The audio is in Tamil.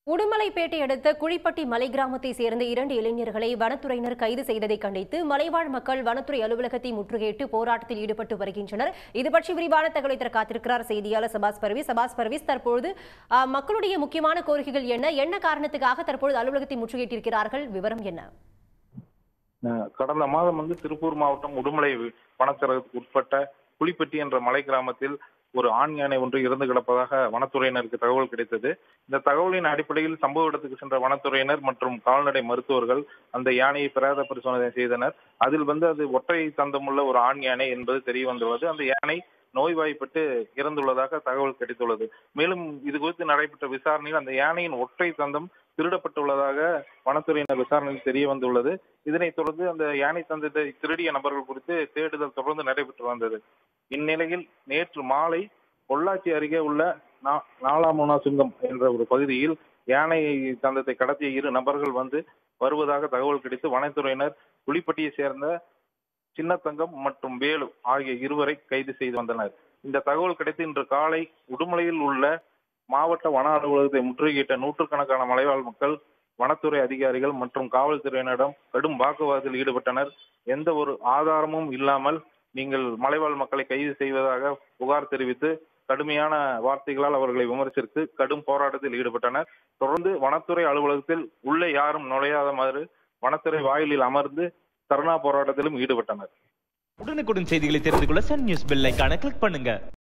உடுமலைப்பேட்டை அடுத்த குழிப்பட்டி மலை கிராமத்தை சேர்ந்த இரண்டு இளைஞர்களை வனத்துறையினர் கைது செய்ததை கண்டித்து மலைவாழ் மக்கள் வனத்துறை அலுவலகத்தை முற்றுகையிட்டு போராட்டத்தில் ஈடுபட்டு வருகின்றனர் இது பற்றி விரிவான தகவலை தர காத்திருக்கிறார் செய்தியாளர் சபாஸ் பர்வீஸ் சபாஸ் பர்வீஸ் தற்பொழுது ஆ, மக்களுடைய முக்கியமான கோரிக்கைகள் என்ன என்ன காரணத்துக்காக தற்பொழுது அலுவலகத்தை முற்றுகையிட்டிருக்கிறார்கள் விவரம் என்ன அஹ் கடந்த மாதம் வந்து திருப்பூர் மாவட்டம் உடுமலை வனச்சரகத்துக்கு உட்பட்ட புலிப்பட்டி என்ற மலை கிராமத்தில் ஒரு ஆண் யானை ஒன்று இறந்து கிடப்பதாக வனத்துறையினருக்கு தகவல் கிடைத்தது இந்த தகவலின் அடிப்படையில் சம்பவ இடத்துக்கு சென்ற வனத்துறையினர் மற்றும் கால்நடை மருத்துவர்கள் அந்த யானையை பிரேத பரிசோதனை செய்தனர் அதில் வந்து அது ஒற்றை தந்தமுள்ள ஒரு ஆண் யானை என்பது தெரிய வந்துள்ளது அந்த யானை நோய்வாய்ப்பட்டு இறந்துள்ளதாக தகவல் கிடைத்துள்ளது மேலும் இது குறித்து நடைபெற்ற விசாரணையில் அந்த யானையின் ஒற்றை தந்தம் திருடப்பட்டுள்ளதாக வனத்துறையினர் விசாரணையில் தெரிய வந்துள்ளது இதனைத் தொடர்ந்து அந்த யானை தந்தத்தை திருடிய நபர்கள் குறித்து தேடுதல் தொடர்ந்து நடைபெற்று வந்தது இந்நிலையில் நேற்று மாலை பொள்ளாச்சி அருகே உள்ள நா- நாலாமுனா சுங்கம் என்ற ஒரு பகுதியில் யானை தந்தத்தை கடத்திய இரு நபர்கள் வந்து வருவதாக தகவல் கிடைத்து வனத்துறையினர் புலிப்பட்டியை சேர்ந்த சின்னத்தங்கம் மற்றும் வேலு ஆகிய இருவரை கைது செய்து வந்தனர் இந்த தகவல் கிடைத்து இன்று காலை உடுமலையில் உள்ள மாவட்ட வன அலுவலகத்தை முற்றுகையிட்ட நூற்றுக்கணக்கான மலைவாழ் மக்கள் வனத்துறை அதிகாரிகள் மற்றும் காவல்துறையினரிடம் கடும் வாக்குவாதத்தில் ஈடுபட்டனர் எந்த ஒரு ஆதாரமும் இல்லாமல் நீங்கள் மலைவாழ் மக்களை கைது செய்வதாக புகார் தெரிவித்து கடுமையான வார்த்தைகளால் அவர்களை விமர்சித்து கடும் போராட்டத்தில் ஈடுபட்டனர் தொடர்ந்து வனத்துறை அலுவலகத்தில் உள்ளே யாரும் நுழையாதமாறு வனத்துறை வாயிலில் அமர்ந்து தர்ணா போராட்டத்திலும் ஈடுபட்டனர் உடனுக்குடன் செய்திகளை தெரிந்து கொள்ள சன் நியூஸ் பெல் ஐகானை கிளிக் பண்ணுங்க